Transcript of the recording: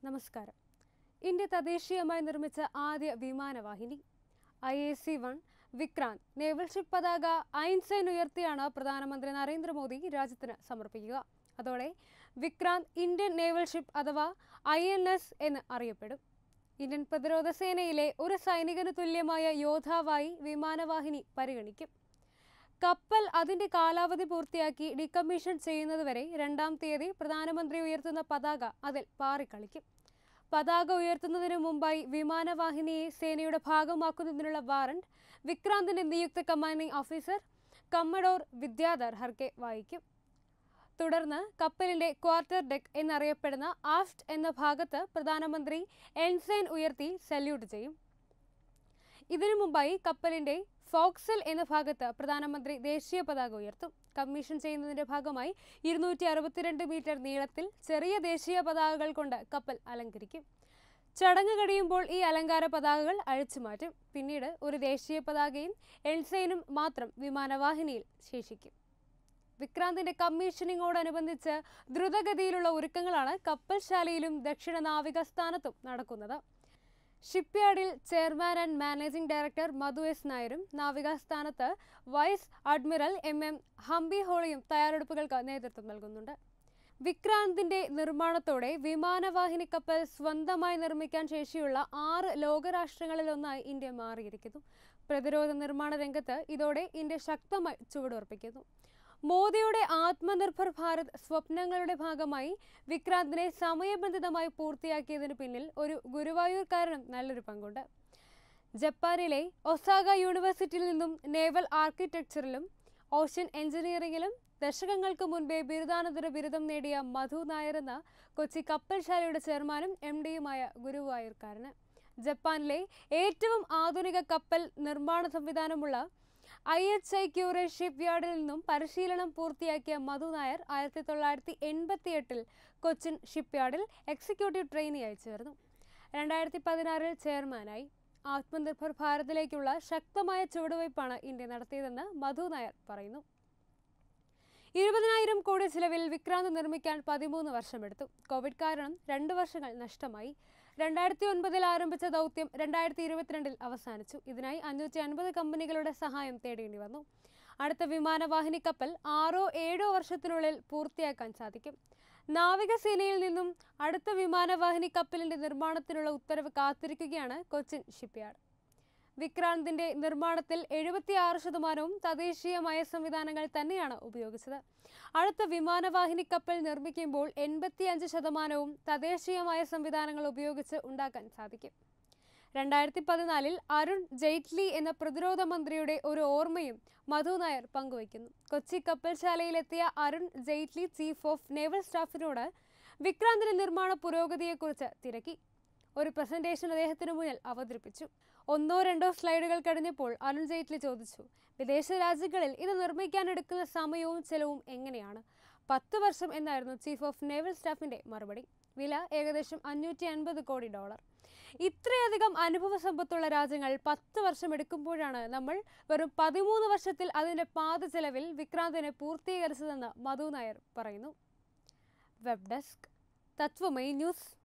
നമസ്കാരം ഇന്ത്യ തദ്ദേശീയമായി നിർമ്മിച്ച ആദ്യ വിമാനവാഹിനി I A C one Vikrant naval ship പതാക ഐൻസൈൻ ഉയർത്തിയാണ് പ്രധാനമന്ത്രി നരേന്ദ്രമോദി രാജ്യത്തിന് സമർപ്പിക്കുക അതോടെ വിക്രാന്ത് ഇന്ത്യൻ നേവൽ ഷിപ്പ് അഥവാ ഐ എൻ എസ് എന്ന് അറിയപ്പെടും ഇന്ത്യൻ പ്രതിരോധ സേനയിലെ ഒരു സൈനികന് തുല്യമായ യോദ്ധാവായി വിമാനവാഹിനി പരിഗണിക്കും കപ്പൽ അതിന്റെ കാലാവധി പൂർത്തിയാക്കി ഡീകമ്മീഷൻ ചെയ്യുന്നതുവരെ രണ്ടാം തീയതി പ്രധാനമന്ത്രി ഉയർത്തുന്ന പതാക അതിൽ പാറിക്കളിക്കും പതാക ഉയർത്തുന്നതിന് മുമ്പായി വിമാനവാഹിനിയെ സേനയുടെ ഭാഗമാക്കുന്നതിനുള്ള വാറന്റ് വിക്രാന്തിന്റെ നിയുക്ത commanding officer commodore Vidyadhar Harke വായിക്കും തുടർന്ന് കപ്പലിന്റെ ക്വാർട്ടർ ഡെക്ക് എന്നറിയപ്പെടുന്ന ആഫ്റ്റ് എന്ന ഭാഗത്ത് പ്രധാനമന്ത്രി എൻസൈൻ ഉയർത്തി സല്യൂട്ട് ചെയ്യും ഇതിനു മുമ്പായി കപ്പലിന്റെ ഫോക്സൽ എന്ന ഭാഗത്ത് പ്രധാനമന്ത്രി ദേശീയ പതാക ഉയർത്തും കമ്മീഷൻ ചെയ്യുന്നതിന്റെ ഭാഗമായി ഇരുന്നൂറ്റി അറുപത്തിരണ്ട് മീറ്റർ നീളത്തിൽ ചെറിയ ദേശീയ പതാകകൾ കൊണ്ട് കപ്പൽ അലങ്കരിക്കും ചടങ്ങ് കഴിയുമ്പോൾ ഈ അലങ്കാര പതാകകൾ അഴിച്ചുമാറ്റും പിന്നീട് ഒരു ദേശീയ പതാകയും എൻസൈനും മാത്രം വിമാനവാഹിനിയിൽ ശേഷിക്കും വിക്രാന്തിന്റെ കമ്മീഷനിങ്ങോടനുബന്ധിച്ച് ദ്രുതഗതിയിലുള്ള ഒരുക്കങ്ങളാണ് കപ്പൽശാലയിലും ദക്ഷിണ നാവികസ്ഥാനത്തും നടക്കുന്നത് ഷിപ്പ്യാർഡിൽ chairman and managing director Madhu S നായരും നാവികസ്ഥാനത്ത് വൈസ് അഡ്മിറൽ എം എം ഹംബി ഹോളിയും തയ്യാറെടുപ്പുകൾക്ക് നേതൃത്വം നൽകുന്നുണ്ട് വിക്രാന്തിന്റെ നിർമ്മാണത്തോടെ വിമാനവാഹിനി കപ്പൽ സ്വന്തമായി നിർമ്മിക്കാൻ ശേഷിയുള്ള ആറ് ലോകരാഷ്ട്രങ്ങളിലൊന്നായി ഇന്ത്യ മാറിയിരിക്കുന്നു പ്രതിരോധ നിർമ്മാണ രംഗത്ത് ഇതോടെ ഇന്ത്യ ശക്തമായി ചുവടുറപ്പിക്കുന്നു മോദിയുടെ ആത്മനിർഭർ ഭാരത് സ്വപ്നങ്ങളുടെ ഭാഗമായി വിക്രാന്തിനെ സമയബന്ധിതമായി പൂർത്തിയാക്കിയതിന് പിന്നിൽ ഒരു ഗുരുവായൂർക്കാരനും നല്ലൊരു പങ്കുണ്ട് ജപ്പാനിലെ ഒസാഗ യൂണിവേഴ്സിറ്റിയിൽ നിന്നും നേവൽ ആർക്കിടെക്ചറിലും ഓഷ്യൻ എഞ്ചിനീയറിംഗിലും ദശകങ്ങൾക്ക് മുൻപേ ബിരുദാനന്തര ബിരുദം നേടിയ മധു നായർ എന്ന കൊച്ചി കപ്പൽശാലയുടെ ചെയർമാനും എം ഡിയുമായ ഗുരുവായൂർക്കാരന് ജപ്പാനിലെ ഏറ്റവും ആധുനിക കപ്പൽ നിർമ്മാണ സംവിധാനമുള്ള I H I Kure ship യാർഡിൽ നിന്നും പരിശീലനം പൂർത്തിയാക്കിയ മധു നായർ ആയിരത്തി തൊള്ളായിരത്തി എൺപത്തി എട്ടിൽ കൊച്ചിൻ ഷിപ്പ് യാർഡിൽ എക്സിക്യൂട്ടീവ് ട്രെയിനിയായി ചേർന്നു രണ്ടായിരത്തി പതിനാറിൽ ചെയർമാനായി ആത്മനിർഭർ ഭാരതിലേക്കുള്ള ശക്തമായ ചുവടുവയ്പ്പാണ് ഇന്ത്യ നടത്തിയതെന്ന് മധു നായർ പറയുന്നു ഇരുപതിനായിരം കോടി ചിലവിൽ വിക്രാന്ത് നിർമ്മിക്കാൻ പതിമൂന്ന് വർഷമെടുത്തു കോവിഡ് കാരണം രണ്ട് വർഷങ്ങൾ നഷ്ടമായി രണ്ടായിരത്തി ഒൻപതിൽ ആരംഭിച്ച ദൗത്യം രണ്ടായിരത്തി ഇരുപത്തിരണ്ടിൽ അവസാനിച്ചു ഇതിനായി അഞ്ഞൂറ്റി അൻപത് കമ്പനികളുടെ സഹായം തേടേണ്ടി വന്നു അടുത്ത വിമാനവാഹിനി കപ്പൽ ആറോ ഏഴോ വർഷത്തിനുള്ളിൽ പൂർത്തിയാക്കാൻ സാധിക്കും നാവികസേനയിൽ നിന്നും അടുത്ത വിമാനവാഹിനി കപ്പലിന്റെ നിർമ്മാണത്തിനുള്ള ഉത്തരവ് കാത്തിരിക്കുകയാണ് കൊച്ചിൻ ഷിപ്പ്യാർഡ് വിക്രാന്തിന്റെ നിർമ്മാണത്തിൽ എഴുപത്തിയാറ് ശതമാനവും തദ്ദേശീയമായ സംവിധാനങ്ങൾ തന്നെയാണ് ഉപയോഗിച്ചത് അടുത്ത വിമാനവാഹിനി കപ്പൽ നിർമ്മിക്കുമ്പോൾ എൺപത്തിയഞ്ച് ശതമാനവും തദ്ദേശീയമായ സംവിധാനങ്ങൾ ഉപയോഗിച്ച് ഉണ്ടാക്കാൻ സാധിക്കും രണ്ടായിരത്തി പതിനാലിൽ അരുൺ ജെയ്റ്റ്ലി എന്ന പ്രതിരോധ മന്ത്രിയുടെ ഒരു ഓർമ്മയും മധു നായർ പങ്കുവയ്ക്കുന്നു കൊച്ചി കപ്പൽശാലയിലെത്തിയ Arun Jaitley chief of naval സ്റ്റാഫിനോട് വിക്രാന്തിന്റെ നിർമ്മാണ പുരോഗതിയെക്കുറിച്ച് തിരക്കി ഒരു പ്രസന്റേഷൻ അദ്ദേഹത്തിന് മുന്നിൽ അവതരിപ്പിച്ചു ഒന്നോ രണ്ടോ സ്ലൈഡുകൾ കഴിഞ്ഞപ്പോൾ അരുൺ ജെയ്റ്റ്ലി ചോദിച്ചു വിദേശ രാജ്യങ്ങളിൽ ഇത് നിർമ്മിക്കാൻ എടുക്കുന്ന സമയവും ചെലവും എങ്ങനെയാണ് പത്ത് വർഷം എന്നായിരുന്നു ചീഫ് ഓഫ് നേവൽ സ്റ്റാഫിന്റെ മറുപടി വില ഏകദേശം അഞ്ഞൂറ്റി അൻപത് കോടി ഡോളർ ഇത്രയധികം അനുഭവ സമ്പത്തുള്ള രാജ്യങ്ങൾ പത്ത് വർഷം എടുക്കുമ്പോഴാണ് നമ്മൾ വെറും പതിമൂന്ന് വർഷത്തിൽ അതിന്റെ പാത ചെലവിൽ വിക്രാന്തിനെ പൂർത്തീകരിച്ചതെന്ന് മധു നായർ പറയുന്നു വെബ് ഡെസ്ക് തത്വമയി ന്യൂസ്